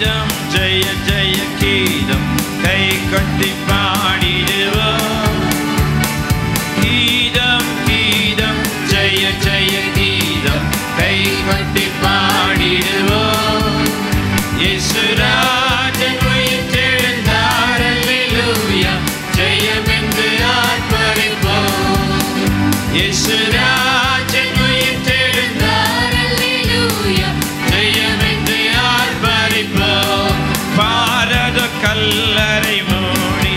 கீதம் ஜெய ஜெய கீதம் கை கட்டி பாடிடுவோம் கீதம் கீதம் ஜெய ஜெய கீதம் கை கட்டி பாடிடுவோம் இயேசுராஜன் உயிர்த்தெழுந்தார் அல்லேலூயா ஜெயமென்று ஆர்ப்பரிப்போம் இயேசுராஜன் உயிர்த்தெழுந்தார் அல்லேலூயா ஜெயமென்று ஆர்ப்பரிப்போம் பாரத கல்லறை மூடி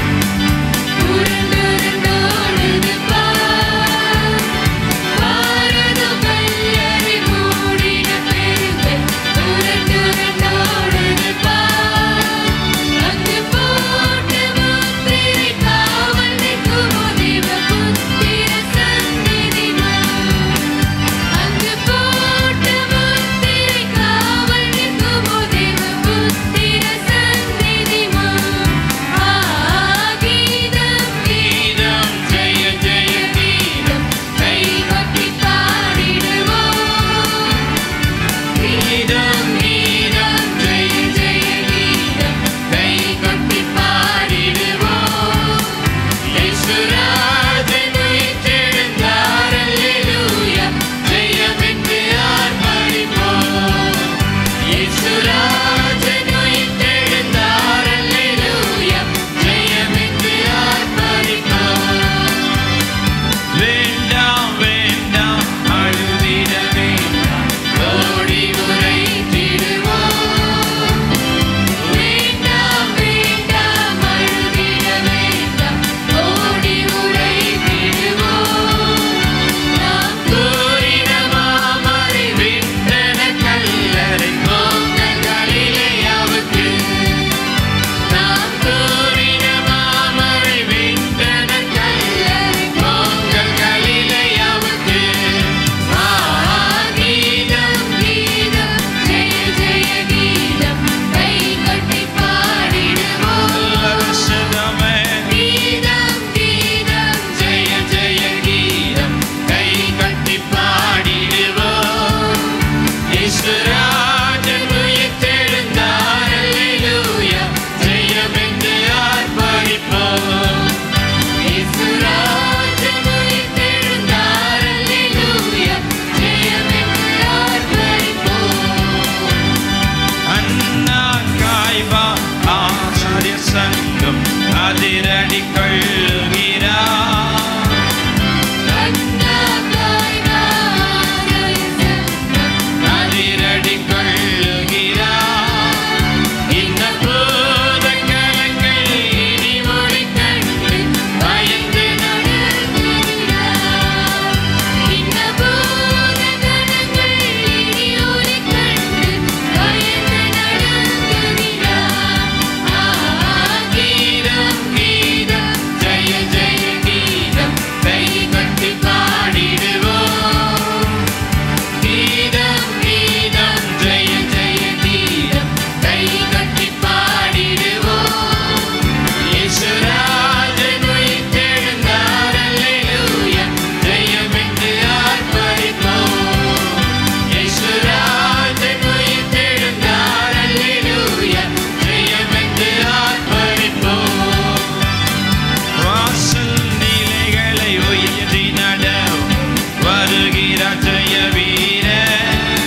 உருண்டுருண்டோடுது பார். பாரதம் கல்லறை மூடின பெருமை. உருண்டுருண்டோடுது பார். அங்கு போட்ட முத்திரை காவல் நிற்கும் முதிவ புத்திர சந்நிதிமான். அங்கு போட்ட முத்திரை காவல் நிற்கும் முதிவ புத்திர சந்நிதிமான். ஆ, கீதம், கீதம் ஜெய ஜெய கீதம் கை கொட்டி பாடிடுவோம் கீதம் கீதம் ஜெய ஜெய கீதம் கை கொட்டி பாடிடுவோம் இயேசுராஜன் உயிர்த்தெழுந்தார் அல்லேலூயா ஜெயமென்று ஆர்ப்பரிப்போம் இயேசுராஜன் உயிர்த்தெழுந்தார் அல்லேலூயா ஜெயமென்று ஆர்ப்பரிப்போம் வேண்டாம் வேண்டாம் அழுதிட வேண்டாம் ஓடி உரைத்திடுவோம் வேண்டாம் வேண்டாம் அழுதிட வேண்டாம் ஓடி உரைத்திடுவோம் நாம் கூறின மாமறை விட்டன கல்லறை போங்கள் கலிலேயாவுக்கு நாம் கூறின மாமறை விட்டன கல்லறை போங்கள் கலிலேயாவுக்கு ஆ கீதம் கீதம் ஜெய ஜெய கீதம் கை கொட்டி பாடிடுவோம் லவசதமே கீதம் கீதம் ஜெய ஜெய கீதம் கை கட்டி பாடிடுவோம் இயேசுராஜன் உயிர்த்தெழுந்தார் அல்லேலூயா ஜெயமென்று ஆர்ப்பரிப்போம் இயேசுராஜன் உயிர்த்தெழுந்தார் அல்லேலூயா ஜெயமென்று ஆர்ப்பரிப்போம் அண்ணா காய்வா ஆசாரிய சங்கம் அதிரடி கொள்ளுகிறார் அண்ணா காய்வாரை சங்கம் அதிரடி கொள்ளுகிறார் இந்த பூதக்கலங்கள் இனி மொழி கண்டு பயந்து நடந்துகிறார் இந்த பூத கணங்கள் இனி ஒரு கண்டு பயந்து நடந்துகிறார் ஆ கீதம் கீதம் ஜெய ஜெய கீதம் கை கட்டி பாடிடுவோம் கீதம் கீதம் ஜெய ஜெய கீதம் கை கட்டி பாடிடுவோம் இயேசுராஜன் உயிர்த்தெழுந்தார் அல்லேலூயா ஜெயமென்று ஆர்ப்பரிப்போம் இயேசுராஜன் உயிர்த்தெழுந்தார் அல்லேலூயா ஜெயமென்று ஆர்ப்பரிப்போம் வாசல் நிலைகளை உயர்த்தி நடம் வருகிற ஜெய வீரன்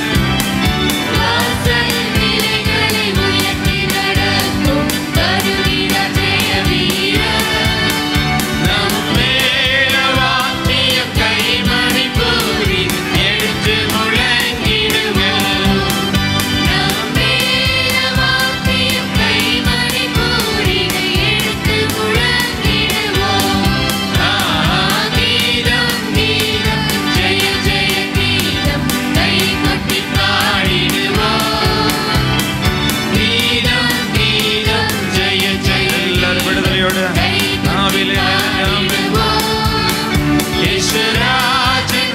வாசல் நிலைகளை உயர்த்தி நடக்கும் வருகிற ஜெய வீரன் நம் மேல வாத்திய கைமணி பூரி எடுத்து முழங்கிடுங்கள் நம் மேல வாத்தியம் கைமணி பூரிகை எடுத்து முழங்கிடுவோம் ஆ, கீதம் கீதம் ஜெய ஜெய கீதம் கை கொட்டி பாடிடுவோம் கீதம் கீதம் ஜெய ஜெய எல்லாரும் விடுதலையோடு நாவிலே நம்புவோம் இயேசுராஜன்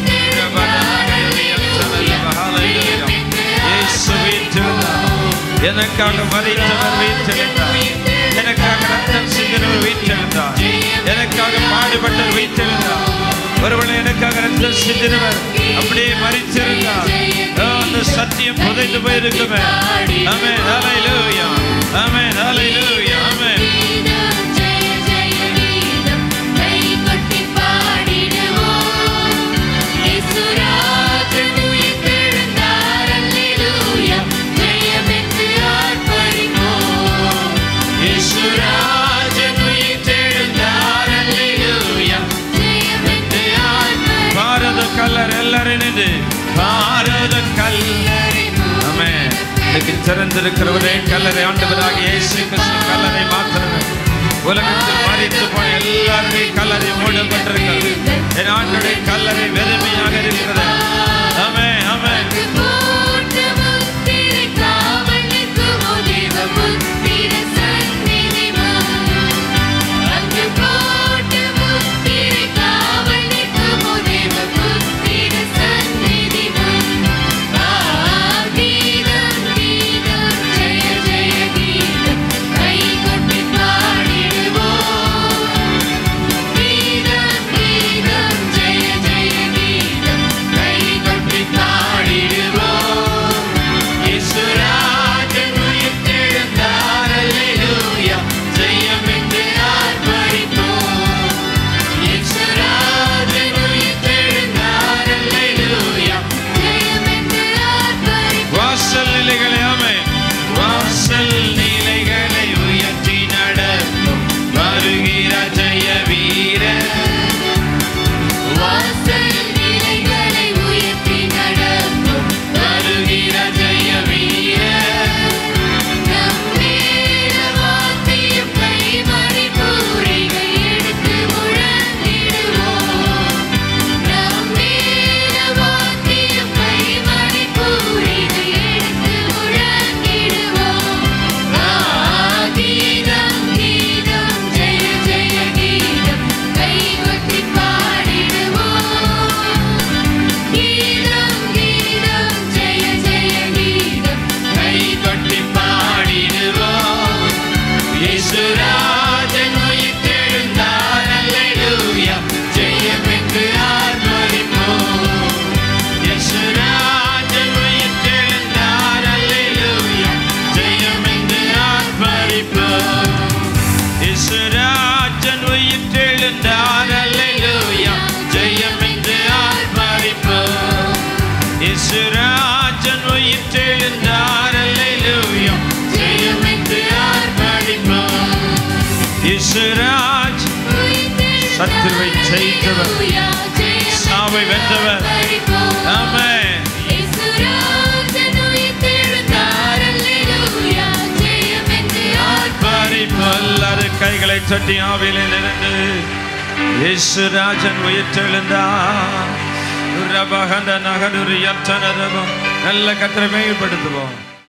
எனக்காக மறித்தவர் வீற்றெழுந்தார் எனக்காக ரத்தம் சிந்தினவர் வீற்றெழுந்தார் எனக்காக பாடுபட்டவர் வீற்றெழுந்தார் ஒருவேளை எனக்காக ரத்தம் சிந்தினவர் அப்படியே மறிச்சிருந்தார் ஆ, அந்த சத்தியம் புதைந்து போயிருக்குமே ஆமே ஹalleluya ஆமே ஹalleluya ஆமே கீதம் ஜெய ஜெய கீதம் கை கொட்டி பாடிடுவோம் இயேசுராஜன் உயிர்த்தெழுந்தார் அல்லேலூயா ஜெயமென்று ஆர்ப்பரிப்போம் இயேசுராஜன் உயிர்த்தெழுந்தார் அல்லேலூயா ஜெயமென்று ஆர்ப்பரிப்போம் பாரத கல்லர் எல்லாரும் நின்று பாரத கல்லறை ஆமே இன்னைக்கு திறந்திருக்கிறவரே கல்லறை ஆண்டவராக இயேசு கிறிஸ்து கல்லறை மாத்திரமே உலகத்தில் மறித்து போன எல்லாருடைய கல்லறை மூடப்பட்டிருக்கிறது என் ஆண்டுடைய கல்லறை வெறுமையாக இருக்கிறது ஆமே ஆமே அங்கு போட்ட முத்திரை காவல் நிற்குமோ தேவ முத்திர சந்நிதி முன். அங்கு போட்ட முத்திரை காவல் நிற்குமோ தேவ முத்திர சந்நிதி முன். ஆ, கீதம், கீதம், ஜெய, ஜெய கீதம், கை கொட்டி பாடிடுவோம். கீதம், கீதம், ஜெய, ஜெய கீதம், கை கொட்டி பாடிடுவோம். இயேசுராஜன் உயிர்த்தெழுந்தார் அல்லேலூயா ஜெயமென்று ஆர்ப்பரிப்போம் இயேசுராஜன் உயிர்த்தெழுந்தார் அல்லேலூயா ஜெயமென்று ஆர்ப்பரிப்போம். வாசல் நிலைகளை ஆமே வாசல் நிலைகளை உயர்த்தி நடத்தும் வருகிற ஜெய வீரன் வாசல் நிலைகளை உயர்த்தி நடக்கும் வருகிற ஜெய வீரன் நம்மேல வாத்தியம் கைமணி பூரிகை எடுத்து முழங்கிடுவோம் நம்மேல வாத்தியம் கைமணி பூரிகை எடுத்து முழங்கிடுவோம் ஆ, கீதம் கீதம் ஜெய ஜெய கீதம் கை கொட்டி பாடிடுவோம் கீதம் கீதம் ஜெய ஜெய கீதம் கை கொட்டி பாடிடுவோம் இயேசுராஜன் உயிர்த்தெழுந்தார் அல்லேலூயா ஜெயமென்று ஆர்ப்பரிப்போம் இயேசுராஜன் உயிர்த்தெழுந்தார் அல்லேலூயா ஜெயமென்று ஆர்ப்பரிப்போம் இயேசுராஜன் உயிர்த்தெழுந்தார் அல்லேலூயா ஜெயமென்று ஆர்ப்பரிப்போம் இயேசுராஜன் உயிர்த்தெழுந்தார் அல்லேலூயா ஜெயமென்று ஆர்ப்பரிப்போம் இயேசுராஜ் சத்துருவை ஜெயித்தவர் சாவை வென்றவர் ஆமென் ஆர்ப்பரிப்பு எல்லாரும் கைகளை தட்டி ஆவிலே நிறந்து இயேசுராஜன் உயிர்த்தெழுந்தார் ரபகந்த நகருரி நல்ல கத்திரமே படுத்துவோம்